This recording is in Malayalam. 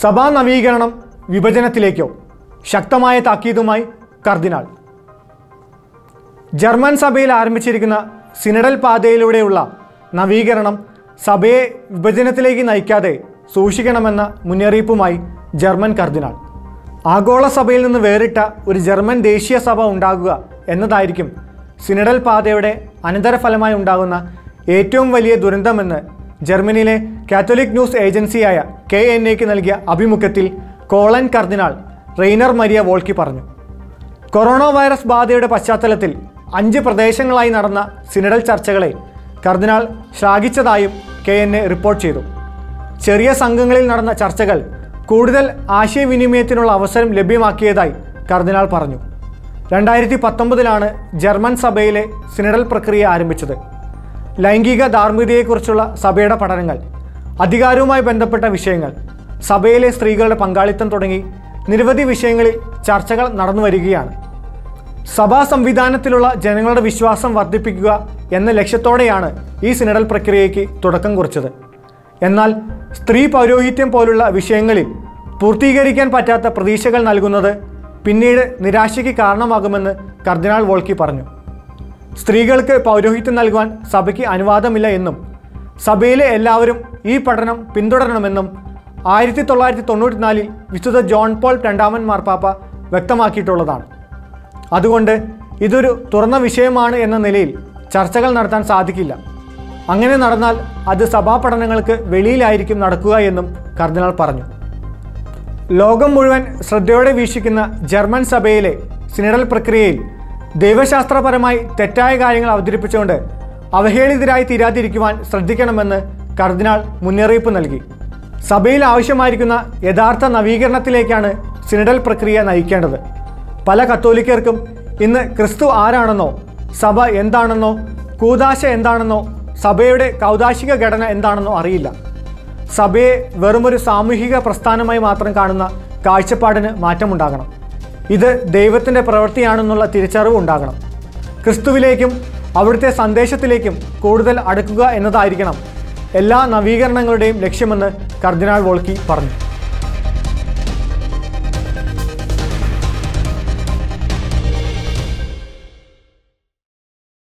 സഭാ നവീകരണം വിഭജനത്തിലേക്കോ ശക്തമായ താക്കീതുമായി കർദിനാൾ ജർമ്മൻ സഭയിൽ ആരംഭിച്ചിരിക്കുന്ന സിനഡൽ പാതയിലൂടെയുള്ള നവീകരണം സഭയെ വിഭജനത്തിലേക്ക് നയിക്കാതെ സൂക്ഷിക്കണമെന്ന മുന്നറിയിപ്പുമായി ജർമ്മൻ കർദിനാൾ ആഗോള സഭയിൽ നിന്ന് വേറിട്ട ഒരു ജർമ്മൻ ദേശീയ സഭ ഉണ്ടാകുക എന്നതായിരിക്കും സിനഡൽ പാതയുടെ അനന്തരഫലമായി ഉണ്ടാകുന്ന ഏറ്റവും വലിയ ദുരന്തമെന്ന് ജർമ്മനിയിലെ കാത്തോലിക് ന്യൂസ് ഏജൻസിയായ കെ എൻ എക്ക് നൽകിയ അഭിമുഖത്തിൽ കോളൻ കർദിനാൾ റെയ്നർ മരിയ വോൾക്കി പറഞ്ഞു കൊറോണ വൈറസ് ബാധയുടെ പശ്ചാത്തലത്തിൽ അഞ്ച് പ്രദേശങ്ങളായി നടന്ന സിനഡൽ ചർച്ചകളെ കർദിനാൾ ശ്ലാഘിച്ചതായും കെ എൻ എ റിപ്പോർട്ട് ചെയ്തു ചെറിയ സംഘങ്ങളിൽ നടന്ന ചർച്ചകൾ കൂടുതൽ ആശയവിനിമയത്തിനുള്ള അവസരം ലഭ്യമാക്കിയതായി കർദിനാൾ പറഞ്ഞു രണ്ടായിരത്തി പത്തൊമ്പതിലാണ് ജർമ്മൻ സഭയിലെ സിനഡൽ പ്രക്രിയ ആരംഭിച്ചത് ലൈംഗിക ധാർമ്മികതയെക്കുറിച്ചുള്ള സഭയുടെ പഠനങ്ങൾ അധികാരവുമായി ബന്ധപ്പെട്ട വിഷയങ്ങൾ സഭയിലെ സ്ത്രീകളുടെ പങ്കാളിത്തം തുടങ്ങി നിരവധി വിഷയങ്ങളിൽ ചർച്ചകൾ നടന്നു വരികയാണ് സഭാ സംവിധാനത്തിലുള്ള ജനങ്ങളുടെ വിശ്വാസം വർദ്ധിപ്പിക്കുക എന്ന ലക്ഷ്യത്തോടെയാണ് ഈ സിനഡൽ പ്രക്രിയയ്ക്ക് തുടക്കം കുറിച്ചത് എന്നാൽ സ്ത്രീ പൗരോഹിത്യം പോലുള്ള വിഷയങ്ങളിൽ പൂർത്തീകരിക്കാൻ പറ്റാത്ത പ്രതീക്ഷകൾ നൽകുന്നത് പിന്നീട് നിരാശയ്ക്ക് കാരണമാകുമെന്ന് കർദിനാൾ വോൾക്കി പറഞ്ഞു സ്ത്രീകൾക്ക് പൗരോഹിത്യം നൽകുവാൻ സഭയ്ക്ക് അനുവാദമില്ല എന്നും സഭയിലെ എല്ലാവരും ഈ പഠനം പിന്തുടരണമെന്നും ആയിരത്തി തൊള്ളായിരത്തി തൊണ്ണൂറ്റിനാലിൽ വിശുദ്ധ ജോൺ പോൾ രണ്ടാമൻ മാർപ്പാപ്പ വ്യക്തമാക്കിയിട്ടുള്ളതാണ് അതുകൊണ്ട് ഇതൊരു തുറന്ന വിഷയമാണ് എന്ന നിലയിൽ ചർച്ചകൾ നടത്താൻ സാധിക്കില്ല അങ്ങനെ നടന്നാൽ അത് സഭാ പഠനങ്ങൾക്ക് വെളിയിലായിരിക്കും നടക്കുക എന്നും കർദിനാൾ പറഞ്ഞു ലോകം മുഴുവൻ ശ്രദ്ധയോടെ വീക്ഷിക്കുന്ന ജർമ്മൻ സഭയിലെ സിനഡൽ പ്രക്രിയയിൽ ദൈവശാസ്ത്രപരമായി തെറ്റായ കാര്യങ്ങൾ അവതരിപ്പിച്ചുകൊണ്ട് അവഹേളിതരായി തീരാതിരിക്കുവാൻ ശ്രദ്ധിക്കണമെന്ന് കർദിനാൾ മുന്നറിയിപ്പ് നൽകി സഭയിൽ ആവശ്യമായിരിക്കുന്ന യഥാർത്ഥ നവീകരണത്തിലേക്കാണ് സിനഡൽ പ്രക്രിയ നയിക്കേണ്ടത് പല കത്തോലിക്കർക്കും ഇന്ന് ക്രിസ്തു ആരാണെന്നോ സഭ എന്താണെന്നോ കൂതാശ എന്താണെന്നോ സഭയുടെ കൗതാശിക ഘടന എന്താണെന്നോ അറിയില്ല സഭയെ വെറുമൊരു സാമൂഹിക പ്രസ്ഥാനമായി മാത്രം കാണുന്ന കാഴ്ചപ്പാടിന് മാറ്റമുണ്ടാകണം ഇത് ദൈവത്തിൻ്റെ പ്രവൃത്തിയാണെന്നുള്ള തിരിച്ചറിവ് ഉണ്ടാകണം ക്രിസ്തുവിലേക്കും അവിടുത്തെ സന്ദേശത്തിലേക്കും കൂടുതൽ അടുക്കുക എന്നതായിരിക്കണം എല്ലാ നവീകരണങ്ങളുടെയും ലക്ഷ്യമെന്ന് കർദിനാൾ വോൾക്കി പറഞ്ഞു